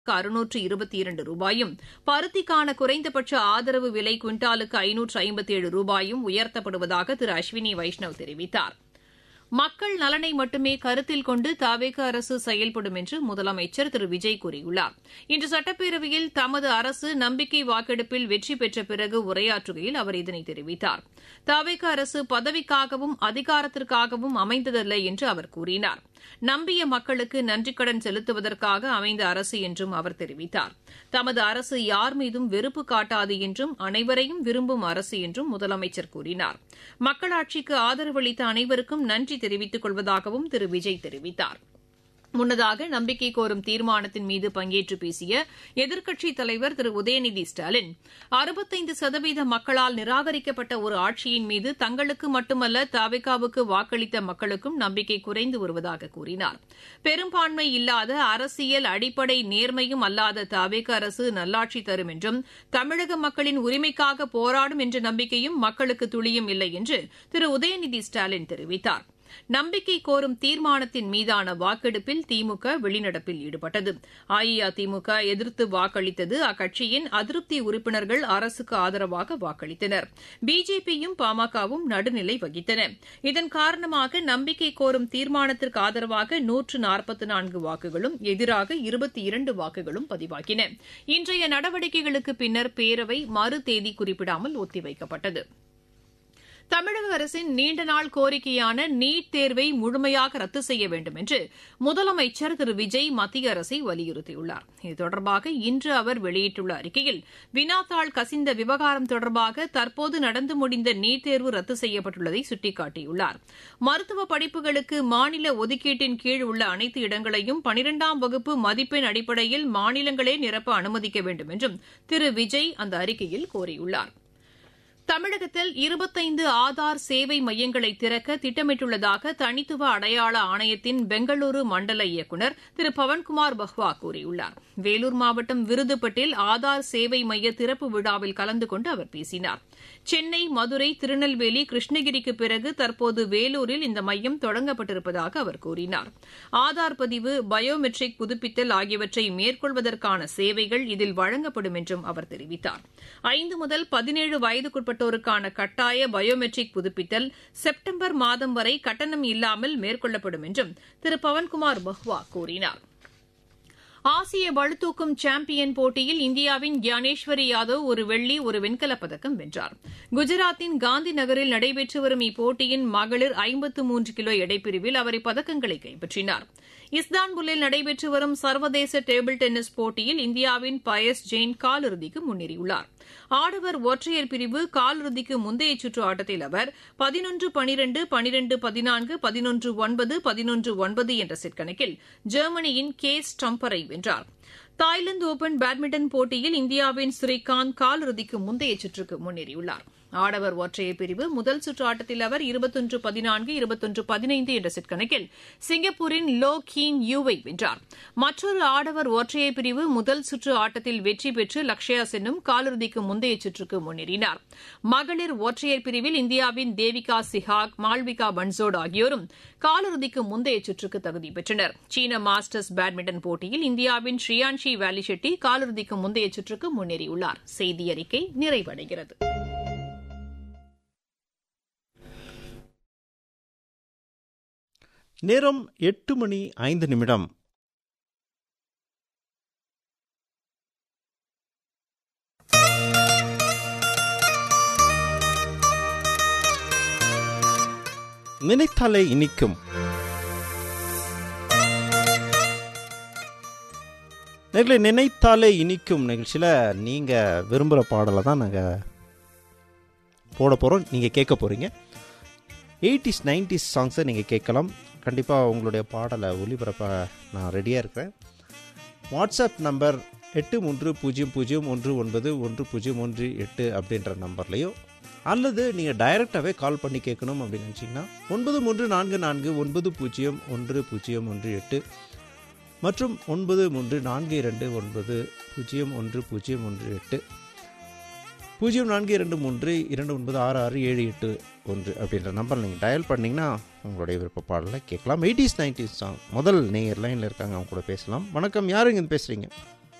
அறுநூற்று இருபத்தி இரண்டு ரூபாயும் பருத்திக்கான குறைந்தபட்ச ஆதரவு விலை குவிண்டாலுக்கு ஐநூற்று ஐம்பத்தேழு ரூபாயும் உயர்த்தப்படுவதாக திரு அஸ்வினி வைஷ்ணவ் தெரிவித்தார் மக்கள் நலனை மட்டுமே கருத்தில் கொண்டு தாவேக அரசு செயல்படும் என்று முதலமைச்சர் திரு விஜய் கூறியுள்ளார் இன்று சட்டப்பேரவையில் தமது அரசு நம்பிக்கை வாக்கெடுப்பில் வெற்றி பெற்ற பிறகு உரையாற்றுகையில் அவர் இதனை தெரிவித்தார் தாவேக அரசு பதவிக்காகவும் அதிகாரத்திற்காகவும் அமைந்ததல்ல என்று அவர் கூறினார் நம்பிய மக்களுக்கு நன்றிக்கடன் செலுத்துவதற்காக அமைந்த அரசு என்றும் அவர் தெரிவித்தார் தமது அரசு யார் மீதும் வெறுப்பு காட்டாது என்றும் அனைவரையும் விரும்பும் அரசு என்றும் முதலமைச்சர் கூறினார் மக்களாட்சிக்கு ஆதரவளித்த அனைவருக்கும் நன்றி தெரிவித்துக் கொள்வதாகவும் திரு விஜய் தெரிவித்தார் முன்னதாக நம்பிக்கை கோரும் தீர்மானத்தின் மீது பங்கேற்று பேசிய எதிர்க்கட்சித் தலைவர் திரு உதயநிதி ஸ்டாலின் அறுபத்தைந்து சதவீத மக்களால் நிராகரிக்கப்பட்ட ஒரு ஆட்சியின் மீது தங்களுக்கு மட்டுமல்ல தாவிகாவுக்கு வாக்களித்த மக்களுக்கும் நம்பிக்கை குறைந்து வருவதாக கூறினார் பெரும்பான்மை இல்லாத அரசியல் அடிப்படை நேர்மையும் அல்லாத தாவேக அரசு நல்லாட்சி தரும் என்றும் தமிழக மக்களின் உரிமைக்காக போராடும் என்ற நம்பிக்கையும் மக்களுக்கு துளியும் இல்லை என்று திரு உதயநிதி ஸ்டாலின் தெரிவித்தார் நம்பிக்கை கோரும் தீர்மானத்தின் மீதான வாக்கெடுப்பில் திமுக வெளிநடப்பில் ஈடுபட்டது அஇஅதிமுக எதிர்த்து வாக்களித்தது அக்கட்சியின் அதிருப்தி உறுப்பினர்கள் அரசுக்கு ஆதரவாக வாக்களித்தனர் பிஜேபியும் பாமகவும் நடுநிலை வகித்தன இதன் காரணமாக நம்பிக்கை கோரும் தீர்மானத்திற்கு ஆதரவாக நூற்று நாற்பத்தி நான்கு வாக்குகளும் எதிராக இருபத்தி இரண்டு வாக்குகளும் பதிவாகின இன்றைய நடவடிக்கைகளுக்கு பின்னர் பேரவை மறு தேதி குறிப்பிடாமல் ஒத்திவைக்கப்பட்டது தமிழக அரசின் நீண்ட நாள் கோரிக்கையான நீட் தேர்வை முழுமையாக ரத்து செய்ய வேண்டும் என்று முதலமைச்சர் திரு விஜய் மத்திய அரசை வலியுறுத்தியுள்ளார் இது தொடர்பாக இன்று அவர் வெளியிட்டுள்ள அறிக்கையில் வினாத்தாள் கசிந்த விவகாரம் தொடர்பாக தற்போது நடந்து முடிந்த நீட் தேர்வு ரத்து செய்யப்பட்டுள்ளதை சுட்டிக்காட்டியுள்ளார் மருத்துவ படிப்புகளுக்கு மாநில ஒதுக்கீட்டின் கீழ் உள்ள அனைத்து இடங்களையும் பனிரெண்டாம் வகுப்பு மதிப்பெண் அடிப்படையில் மாநிலங்களே நிரப்ப அனுமதிக்க வேண்டும் என்றும் திரு விஜய் அந்த அறிக்கையில் கோரியுள்ளார் தமிழகத்தில் இருபத்தைந்து ஆதார் சேவை மையங்களை திறக்க திட்டமிட்டுள்ளதாக தனித்துவ அடையாள ஆணையத்தின் பெங்களூரு மண்டல இயக்குநர் திரு பவன்குமார் பஹ்வா கூறியுள்ளார் வேலூர் மாவட்டம் விருதுப்பட்டில் ஆதார் சேவை மைய திறப்பு விழாவில் கலந்து கொண்டு அவர் பேசினார் சென்னை மதுரை திருநெல்வேலி கிருஷ்ணகிரிக்கு பிறகு தற்போது வேலூரில் இந்த மையம் தொடங்கப்பட்டிருப்பதாக அவர் கூறினார் ஆதார் பதிவு பயோமெட்ரிக் புதுப்பித்தல் ஆகியவற்றை மேற்கொள்வதற்கான சேவைகள் இதில் வழங்கப்படும் என்றும் அவர் தெரிவித்தார் ஐந்து முதல் பதினேழு வயதுக்குட்பட்டோருக்கான கட்டாய பயோமெட்ரிக் புதுப்பித்தல் செப்டம்பர் மாதம் வரை கட்டணம் இல்லாமல் மேற்கொள்ளப்படும் என்றும் திரு பவன்குமார் பஹ்வா கூறினார் ஆசிய பளுதூக்கும் சாம்பியன் போட்டியில் இந்தியாவின் கியானேஸ்வரி யாதவ் ஒரு வெள்ளி ஒரு வெண்கலப் பதக்கம் வென்றார் குஜராத்தின் காந்தி நகரில் நடைபெற்று வரும் இப்போட்டியின் மகளிர் ஐம்பத்து மூன்று கிலோ எடைப்பிரிவில் அவர் இப்பதக்கங்களை கைப்பற்றினார் இஸ்தான்புல்லில் நடைபெற்று வரும் சர்வதேச டேபிள் டென்னிஸ் போட்டியில் இந்தியாவின் பயஸ் ஜெயின் காலிறுதிக்கு முன்னேறியுள்ளார் ஆடவர் ஒற்றையர் பிரிவு காலிறுதிக்கு முந்தைய சுற்று ஆட்டத்தில் அவர் பதினொன்று பனிரெண்டு பனிரெண்டு பதினான்கு பதினொன்று ஒன்பது பதினொன்று ஒன்பது என்ற செட் கணக்கில் ஜெர்மனியின் கே ஸ்டம்பரை வென்றார் தாய்லாந்து ஓபன் பேட்மிண்டன் போட்டியில் இந்தியாவின் ஸ்ரீகாந்த் காலிறுதிக்கு முந்தைய சுற்றுக்கு முன்னேறியுள்ளார் ஆடவர் ஒற்றையர் பிரிவு முதல் சுற்று ஆட்டத்தில் அவர் இருபத்தொன்று பதினான்கு இருபத்தொன்று பதினைந்து என்ற செட் கணக்கில் சிங்கப்பூரின் லோ கீன் யூவை வென்றார் மற்றொரு ஆடவர் ஒற்றையர் பிரிவு முதல் சுற்று ஆட்டத்தில் வெற்றி பெற்று லக்ஷயா சென்னும் காலிறுதிக்கு முந்தைய சுற்றுக்கு முன்னேறினார் மகளிர் ஒற்றையர் பிரிவில் இந்தியாவின் தேவிகா சிஹாக் மால்விகா பன்சோட் ஆகியோரும் காலிறுதிக்கு முந்தைய சுற்றுக்கு தகுதி பெற்றனர் சீன மாஸ்டர்ஸ் பேட்மிண்டன் போட்டியில் இந்தியாவின் ஸ்ரீயான்ஷி வேலி ஷெட்டி காலிறுதிக்கு முந்தைய சுற்றுக்கு முன்னேறியுள்ளார் செய்தி அறிக்கை நிறைவடைகிறது நேரம் எட்டு மணி ஐந்து நிமிடம் நினைத்தாலே இனிக்கும் நேர்களை நினைத்தாலே இனிக்கும் நிகழ்ச்சியில் நீங்கள் விரும்புகிற பாடலை தான் நாங்கள் போட போகிறோம் நீங்கள் கேட்க போகிறீங்க எயிட்டிஸ் நைன்டிஸ் சாங்ஸை நீங்கள் கேட்கலாம் கண்டிப்பாக உங்களுடைய பாடலை ஒளிபரப்ப நான் ரெடியாக இருக்கிறேன் வாட்ஸ்அப் நம்பர் எட்டு மூன்று பூஜ்ஜியம் பூஜ்ஜியம் ஒன்று ஒன்பது ஒன்று பூஜ்ஜியம் ஒன்று எட்டு அப்படின்ற நம்பர்லேயோ அல்லது நீங்கள் டைரெக்டாகவே கால் பண்ணி கேட்கணும் அப்படின்னு நினச்சிங்கன்னா ஒன்பது மூன்று நான்கு நான்கு ஒன்பது பூஜ்ஜியம் ஒன்று பூஜ்ஜியம் ஒன்று எட்டு மற்றும் ஒன்பது மூன்று நான்கு இரண்டு ஒன்பது பூஜ்ஜியம் ஒன்று பூஜ்ஜியம் ஒன்று எட்டு பூஜ்ஜியம் நான்கு இரண்டு மூன்று இரண்டு ஒன்பது ஆறு ஆறு ஏழு எட்டு ஒன்று அப்படின்ற நம்பர் நீங்கள் டயல் பண்ணிங்கன்னா உங்களுடைய விருப்ப பாடலை கேட்கலாம் எயிட்டிஸ் நைன்டிஸ் சாங் முதல் நேயர் லைனில் இருக்காங்க அவங்க கூட பேசலாம் வணக்கம் யாருங்க பேசுகிறீங்க